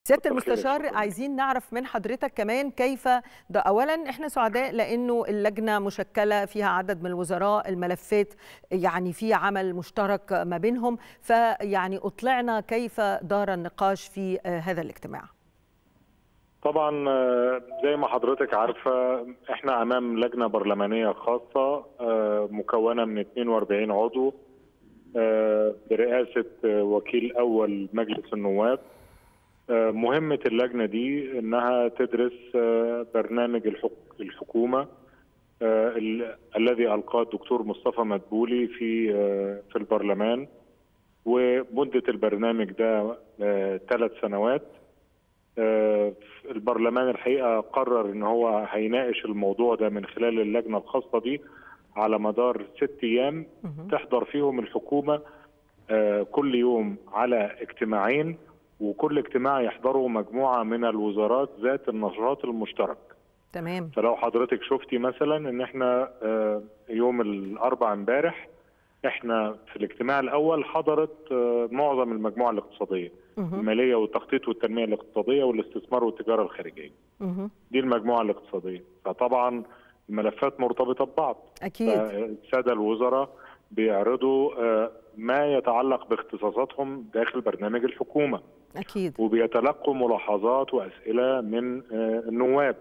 سياده المستشار عايزين نعرف من حضرتك كمان كيف ده اولا احنا سعداء لانه اللجنه مشكله فيها عدد من الوزراء الملفات يعني في عمل مشترك ما بينهم فيعني اطلعنا كيف دار النقاش في هذا الاجتماع طبعا زي ما حضرتك عارفه احنا امام لجنه برلمانيه خاصه مكونه من 42 عضو برئاسه وكيل اول مجلس النواب مهمة اللجنة دي إنها تدرس برنامج الحكومة الذي ألقاه الدكتور مصطفى مدبولي في في البرلمان ومدة البرنامج ده ثلاث سنوات البرلمان الحقيقة قرر إن هو هيناقش الموضوع ده من خلال اللجنة الخاصة دي على مدار ست أيام تحضر فيهم الحكومة كل يوم على اجتماعين وكل اجتماع يحضره مجموعه من الوزارات ذات النشاط المشترك. تمام. فلو حضرتك شفتي مثلا ان احنا يوم الاربع امبارح احنا في الاجتماع الاول حضرت معظم المجموعه الاقتصاديه الماليه والتخطيط والتنميه الاقتصاديه والاستثمار والتجاره الخارجيه. دي المجموعه الاقتصاديه فطبعا الملفات مرتبطه ببعض. اكيد. الساده الوزراء بيعرضوا ما يتعلق باختصاصاتهم داخل برنامج الحكومه. أكيد وبيتلقوا ملاحظات وأسئلة من النواب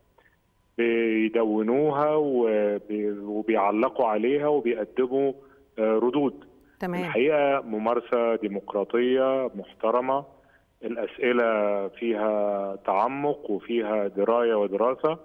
بيدونوها وبيعلقوا عليها وبيقدموا ردود تمام. الحقيقة ممارسة ديمقراطية محترمة الأسئلة فيها تعمق وفيها دراية ودراسة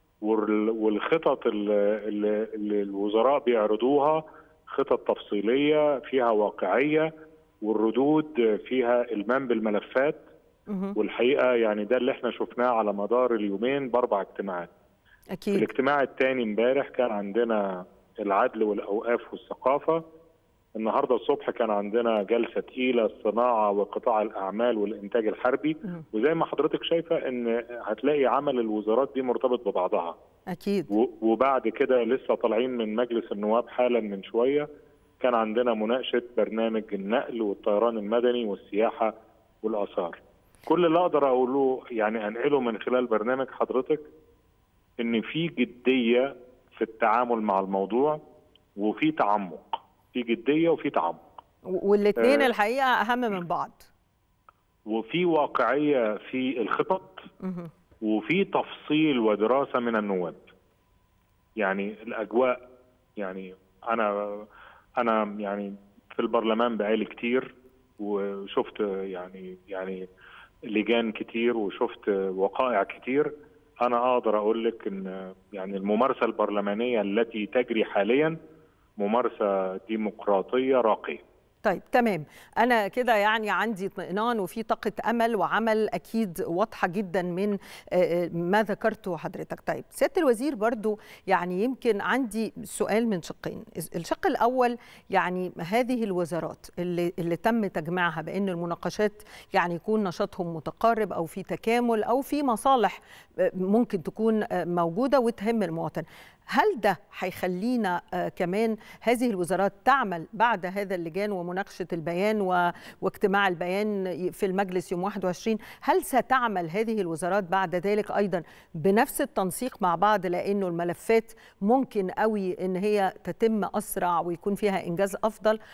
والخطط اللي الوزراء بيعرضوها خطط تفصيلية فيها واقعية والردود فيها المام بالملفات والحقيقه يعني ده اللي احنا شفناه على مدار اليومين باربع اجتماعات. اكيد. الاجتماع الثاني امبارح كان عندنا العدل والاوقاف والثقافه. النهارده الصبح كان عندنا جلسه تقيله الصناعه وقطاع الاعمال والانتاج الحربي م. وزي ما حضرتك شايفه ان هتلاقي عمل الوزارات دي مرتبط ببعضها. اكيد. وبعد كده لسه طالعين من مجلس النواب حالا من شويه كان عندنا مناقشه برنامج النقل والطيران المدني والسياحه والاثار. كل اللي اقدر اقوله يعني انقله من خلال برنامج حضرتك ان في جديه في التعامل مع الموضوع وفي تعمق، في جديه وفي تعمق. والاثنين آه الحقيقه اهم من بعض. وفي واقعيه في الخطط وفي تفصيل ودراسه من النواب. يعني الاجواء يعني انا انا يعني في البرلمان بقالي كتير وشفت يعني يعني لجان كتير وشفت وقائع كتير انا اقدر اقول لك ان يعني الممارسه البرلمانيه التي تجري حاليا ممارسه ديمقراطيه راقيه طيب تمام انا كده يعني عندي اطمئنان وفي طاقه امل وعمل اكيد واضحه جدا من ما ذكرته حضرتك طيب سياده الوزير برضو يعني يمكن عندي سؤال من شقين الشق الاول يعني هذه الوزارات اللي, اللي تم تجميعها بان المناقشات يعني يكون نشاطهم متقارب او في تكامل او في مصالح ممكن تكون موجوده وتهم المواطن هل ده هيخلينا كمان هذه الوزارات تعمل بعد هذا اللجان ومناقشه البيان و... واجتماع البيان في المجلس يوم 21 هل ستعمل هذه الوزارات بعد ذلك ايضا بنفس التنسيق مع بعض لانه الملفات ممكن قوي ان هي تتم اسرع ويكون فيها انجاز افضل